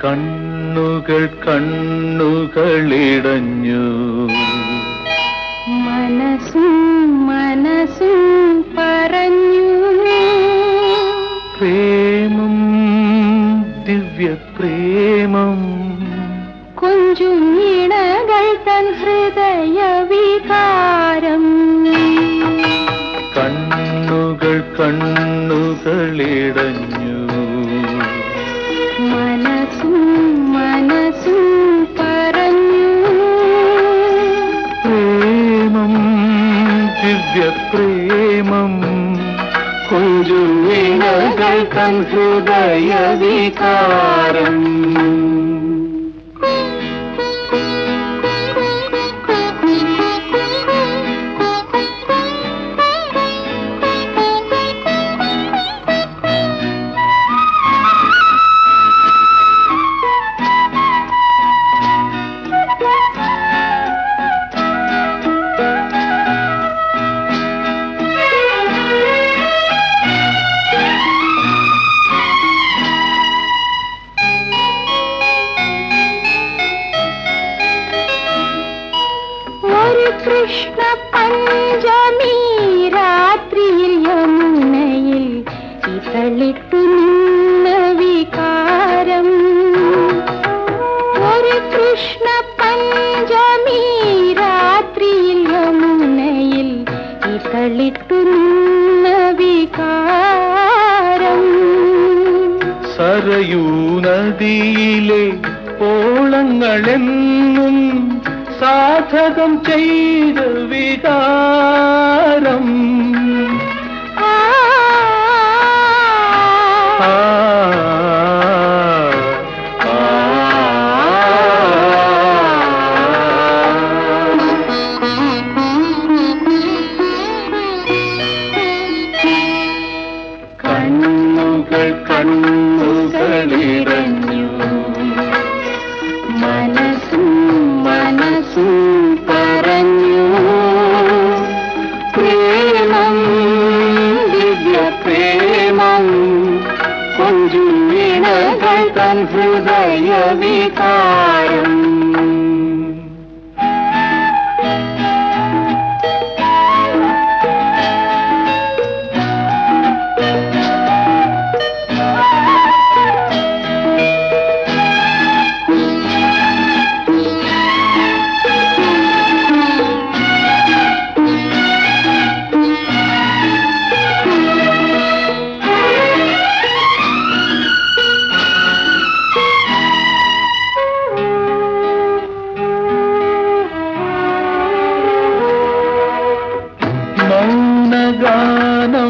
കണ്ണുകൾ കണ്ണുകളിടഞ്ഞു മനസ്സും മനസ്സും പറഞ്ഞു പ്രേമം ദിവ്യ പ്രേമം കൊഞ്ചും ഇണകൾ തൻ ഹൃദയ വികാരം കണ്ണുകൾ കണ്ണുകളിടഞ്ഞു മനസ്സും മനസ്സും പറഞ്ഞു പ്രേമം ദിവ്യ പ്രേമം കൊഞ്ചു വീണകൾ തൻ ഹൃദയ വികാരം ഒരു കൃഷ്ണ പഞ്ചമി രാത്രിയിൽ യമുനയിൽ ഇതളിട്ടു നിന്ന വികാരം ഒരു കൃഷ്ണ പഞ്ചമി രാത്രിയിൽ യമുനയിൽ ഇതളിട്ടു നിന്ന വികാരം സരയൂ നദിയിലെ ഓളങ്ങളെന്നും സാധകം ചെയ്ത വികാരം ആ ആ, ആ, കണ്ണുകൾ കണ്ണുകളിറഞ്ഞു മനസ്സും മനസ്സും പറഞ്ഞു പ്രേമം ദിവ്യ പ്രേമം കൊഞ്ചു വീണകൾ തൻ ഹൃദയ വികാരം മൗനഗാനം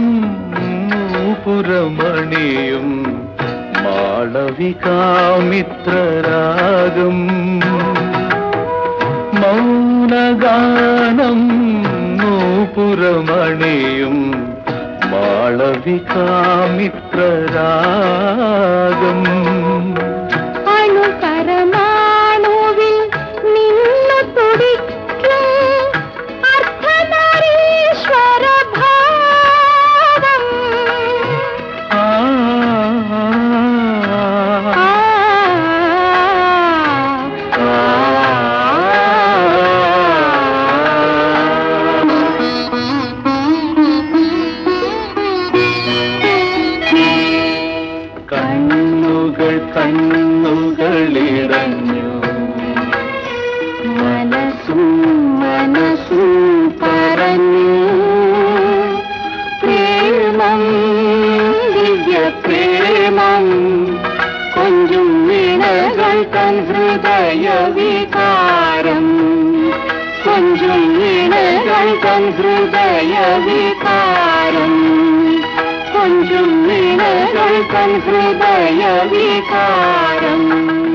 പുരമണിയും മാളവികാമിത്രരാഗം മൗനഗാനം പുരമണിയും മാളവികാമിത്രരാഗം അണുപരമാണുവിൽ നിന്നു തുടിക്കും അർദ്ധനാരീശ്വര ഭാവം ആ ആ, കണ്ണുകൾ കണ്ണുകളിടഞ്ഞു മനസ്സും മനസ്സും പറഞ്ഞു പ്രേമം ദിവ്യ പ്രേമം കൊഞ്ചും വീണകൾ തൻ ഹൃദയ വികാരം കൊഞ്ചും വീണകൾ തൻ ഹൃദയ വികാരം കൊഞ്ചും വീണകൾ തൻ ഹൃദയ വികാരം